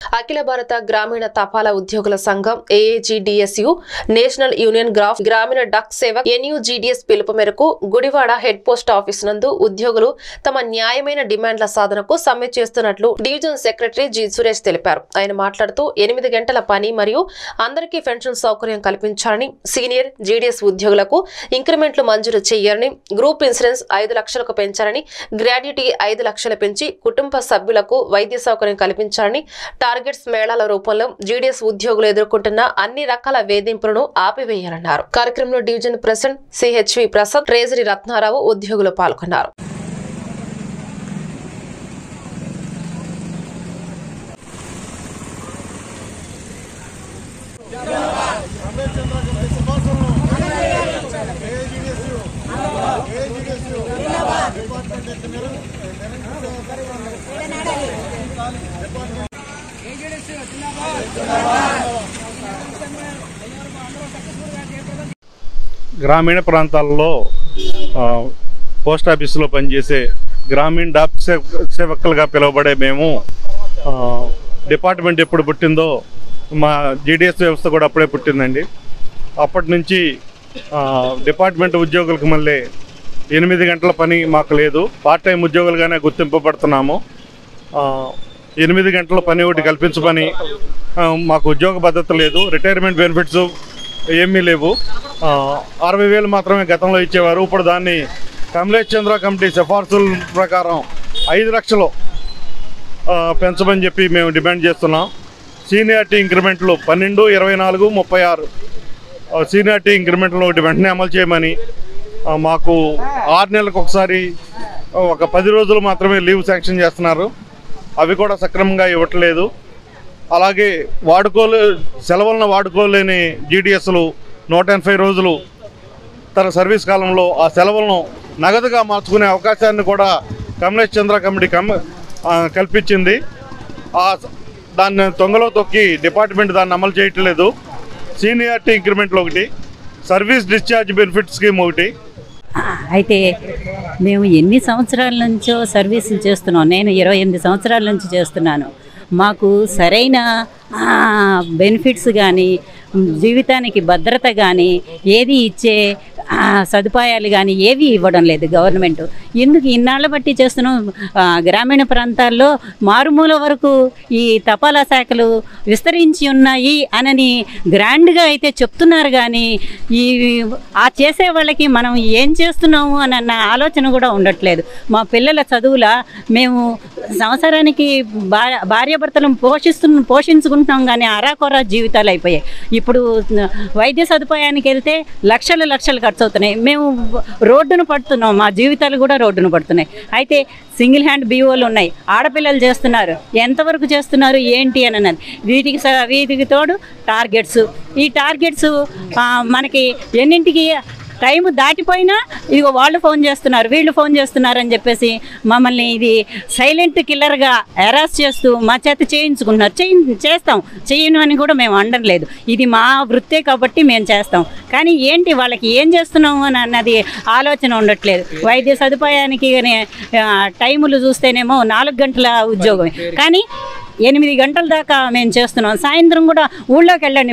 అఖిల భారత గ్రామీణ తపాలా ఉద్యోగుల సంఘం ఏఏజీడీఎస్యు నేషనల్ యూనియన్ గ్రాఫ్ గ్రామీణ డక్ సేవక్ ఎన్యూజీడీఎస్ పిలుపు మేరకు గుడివాడ హెడ్ పోస్ట్ ఆఫీస్ నందు ఉద్యోగులు తమ న్యాయమైన డిమాండ్ల సాధనకు సమ్మె చేస్తున్నట్లు డివిజన్ సెక్రటరీ జి సురేష్ తెలిపారు ఆయన మాట్లాడుతూ ఎనిమిది గంటల పని మరియు అందరికీ పెన్షన్ సౌకర్యం కల్పించాలని సీనియర్ జీడీఎస్ ఉద్యోగులకు ఇంక్రిమెంట్లు మంజూరు చేయాలని గ్రూప్ ఇన్సూరెన్స్ ఐదు లక్షలకు పెంచాలని గ్రాడ్యుటీ ఐదు లక్షలు పెంచి కుటుంబ సభ్యులకు వైద్య సౌకర్యం కల్పించాలని టార్గెట్స్ మేళాల రూపంలో జీడీఎస్ ఉద్యోగులు ఎదుర్కొంటున్న అన్ని రకాల వేధింపులను ఆపివేయాలన్నారు కార్యక్రమంలో division president CHV Prasad treasury Ratnarao ఉద్యోగులు పాల్గొన్నారు గ్రామీణ ప్రాంతాల్లో ఆ, పోస్ట్ ఆఫీసులో పనిచేసే గ్రామీణ డాక్ సేవ- సేవకులుగా పిలువబడే మేము ఆ, డిపార్ట్మెంట్ ఎప్పుడు పుట్టిందో మా జీడిఎస్ వ్యవస్థ కూడా అప్పుడే పుట్టిందండి అప్పటి నుంచి ఆ, డిపార్ట్మెంట్ ఉద్యోగులకు మళ్ళీ ఎనిమిది గంటల పని మాకు లేదు పార్ట్ టైం ఉద్యోగులుగానే గుర్తింపబడుతున్నాము ఆ, ఎనిమిది గంటల పని ఒకటి కల్పించమని ఆ, మాకు ఉద్యోగ భద్రత లేదు రిటైర్మెంట్ బెనిఫిట్స్ ఏమీ లేవు ఆ, అరవై వేలు మాత్రమే గతంలో ఇచ్చేవారు ఇప్పుడు దాన్ని కమలేష్ చంద్ర కమిటీ సిఫార్సుల ప్రకారం ఐదు లక్షలు ఆ, పెంచమని చెప్పి మేము డిమాండ్ చేస్తున్నాం సీనియారిటీ ఇంక్రిమెంట్లు పన్నెండు ఇరవై నాలుగు ముప్పై ఆరు ఆ, సీనియారిటీ ఇంక్రిమెంట్లు ఒకటి వెంటనే అమలు చేయమని ఆ, మాకు ఆరు నెలలకు ఒకసారి ఒక పది రోజులు మాత్రమే లీవ్ శాంక్షన్ చేస్తున్నారు అవి కూడా సక్రమంగా ఇవ్వట్లేదు అలాగే వాడుకోలే సెలవులను వాడుకోలేని జీడిఎస్లు నూట ఎనభై రోజులు తన సర్వీస్ కాలంలో ఆ సెలవులను నగదుగా మార్చుకునే అవకాశాన్ని కూడా కమలేష్ చంద్ర కమిటీ కమ్ ఆ, కల్పించింది ఆ స- దాన్ని తొంగలో తొక్కి డిపార్ట్మెంట్ దాన్ని అమలు చేయట్లేదు సీనియారిటీ ఇంక్రిమెంట్లు ఒకటి సర్వీస్ డిశ్చార్జ్ బెనిఫిట్ స్కీమ్ ఒకటి అయితే మేము ఎన్ని సంవత్సరాల నుంచో సర్వీసులు చేస్తున్నాం నేను ఇరవై ఎనిమిది సంవత్సరాల నుంచి చేస్తున్నాను మాకు సరైన బెనిఫిట్స్ కానీ జీవితానికి భద్రత కానీ ఏది ఇచ్చే ఆ, సదుపాయాలు కానీ ఏవి ఇవ్వడం లేదు గవర్నమెంట్ ఎందుకు ఇన్నాళ్ళ బట్టి చేస్తున్నాం ఆ, గ్రామీణ ప్రాంతాల్లో మారుమూల వరకు ఈ తపాలా శాఖలు విస్తరించి ఉన్నాయి అనని గ్రాండ్గా అయితే చెప్తున్నారు కానీ ఈ ఆ చేసే వాళ్ళకి మనం ఏం చేస్తున్నాము అని అన్న ఆలోచన కూడా ఉండట్లేదు మా పిల్లల చదువుల మేము సంవత్సరానికి భార్య భార్యాభర్తలను పోషిస్తు పోషించుకుంటున్నాం కానీ అరాకొరా జీవితాలు అయిపోయాయి ఇప్పుడు వైద్య సదుపాయానికి వెళ్తే లక్షలు లక్షలు ఖర్చు అవుతున్నాయి మేము రోడ్డును పడుతున్నాం మా జీవితాలు కూడా రోడ్డును పడుతున్నాయి అయితే సింగిల్ హ్యాండ్ బీఓలు ఉన్నాయి ఆడపిల్లలు చేస్తున్నారు ఎంతవరకు చేస్తున్నారు ఏంటి అని అన్నది వీటికి స- వీటికి తోడు టార్గెట్స్ ఈ టార్గెట్స్ ఆ, మనకి ఎన్నింటికి టైం దాటిపోయినా ఇదిగో వాళ్ళు ఫోన్ చేస్తున్నారు వీళ్ళు ఫోన్ చేస్తున్నారు అని చెప్పేసి మమ్మల్ని ఇది సైలెంట్ కిల్లర్గా హెరాస్ చేస్తూ మా చేత చేయించుకుంటున్నారు చేయి చేస్తాం చేయను అని కూడా మేము అనడం లేదు ఇది మా వృత్తే కాబట్టి మేము చేస్తాం కానీ ఏంటి వాళ్ళకి ఏం చేస్తున్నాము అని అన్నది ఆలోచన ఉండట్లేదు వైద్య సదుపాయానికి కానీ, ఆ, టైములు చూస్తేనేమో నాలుగు గంటల ఉద్యోగమే కానీ ఎనిమిది గంటల దాకా మేము చేస్తున్నాం సాయంత్రం కూడా ఊళ్ళోకి వెళ్ళండి